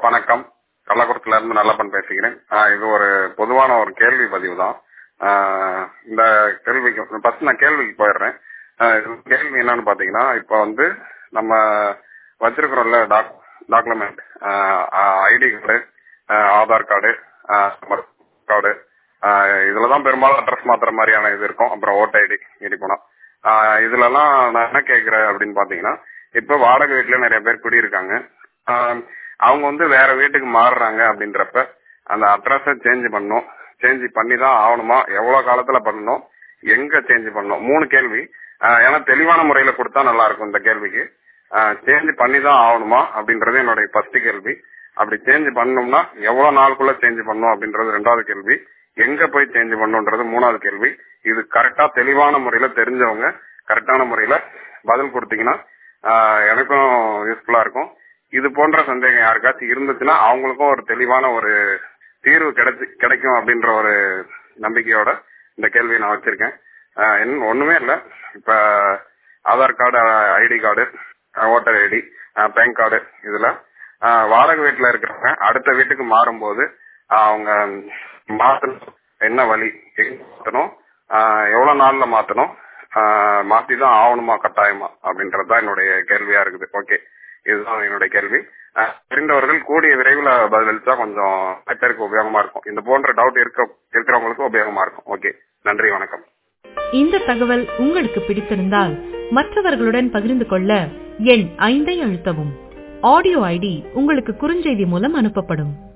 வணக்கம் கள்ளக்குளத்துல இருந்து நல்லப்பன் பேசுகிறேன் ஆஹ் இது ஒரு பொதுவான ஒரு கேள்வி பதிவு தான் ஆஹ் இந்த கேள்விக்கு ஃபர்ஸ்ட் நான் கேள்விக்கு போயிடுறேன் ஆஹ் இது கேள்வி என்னன்னு பாத்தீங்கன்னா இப்ப வந்து நம்ம வச்சிருக்கிறோம்ல document ID card Aadhaar card card இதுலதான் பெரும்பாலும் அட்ரஸ் மாத்துற மாதிரியான இது இருக்கும் அப்புறம் ஓட்ட ஐடி மீறி போனா ஆஹ் இதுலலாம் நான் என்ன கேக்குறேன் அப்படின்னு பாத்தீங்கன்னா இப்ப வாடகை வீட்டுல நிறைய பேர் குடியிருக்காங்க ஆஹ் அவங்க வந்து வேற வீட்டுக்கு மாறுறாங்க அப்படின்றப்ப அந்த அட்ரஸ சேஞ்ச் பண்ணணும் சேஞ்ச் பண்ணி தான் ஆகணுமா எவ்வளவு காலத்துல பண்ணணும் எங்க சேஞ்ச் பண்ணணும் மூணு கேள்வி ஆஹ் ஏன்னா தெளிவான முறையில கொடுத்தா நல்லா இருக்கும் இந்த கேள்விக்கு சேஞ்ச் பண்ணி தான் ஆகணுமா அப்படின்றது என்னுடைய ஃபர்ஸ்ட் கேள்வி அப்படி சேஞ்ச் பண்ணணும்னா எவ்வளவு நாளுக்குள்ள சேஞ்ச் பண்ணணும் அப்படின்றது ரெண்டாவது கேள்வி எங்க போய் சேஞ்ச் பண்ணணும்ன்றது மூணாவது கேள்வி இது கரெக்டா தெளிவான முறையில தெரிஞ்சவங்க கரெக்டான முறையில பதில் கொடுத்தீங்கன்னா ஆஹ் எனக்கும் யூஸ்ஃபுல்லா இருக்கும் இது போன்ற சந்தேகம் யாருக்காச்சும் இருந்துச்சுன்னா அவங்களுக்கும் ஒரு தெளிவான ஒரு தீர்வு கிடைச்சு கிடைக்கும் அப்படின்ற ஒரு நம்பிக்கையோட இந்த கேள்வியை நான் வச்சிருக்கேன் ஆஹ் என்ன ஒண்ணுமே இல்ல இப்ப Aadhaar card ID card voter ID PAN card இதுல ஆஹ் வாடகை வீட்டுல இருக்கிறவங்க அடுத்த வீட்டுக்கு மாறும்போது அவங்க மாத்தணும் என்ன வழி எங்க மாத்தணும் ஆஹ் எவ்வளவு நாள்ல மாத்தணும் ஆஹ் மாத்தி தான் ஆகணுமா கட்டாயமா அப்படின்றது தான் என்னுடைய கேள்வியா இருக்குது ஓகே இதுதான் என்னுடைய கேள்வி ஆஹ் தெரிந்தவர்கள் கூடிய விரைவில் பதிலளிச்சா கொஞ்சம் பேருக்கு உபயோகமா இருக்கும் இந்த போன்ற டவுட் இருக்க இருக்கிறவங்களுக்கு உபயோகமா இருக்கும் ஓகே நன்றி வணக்கம் இந்த தகவல் உங்களுக்கு பிடித்திருந்தால் மற்றவர்களுடன் பகிர்ந்து கொள்ள எண் ஐந்தை அழுத்தவும் ஆடியோ ஐடி உங்களுக்கு குறுஞ்செய்தி மூலம் அனுப்பப்படும்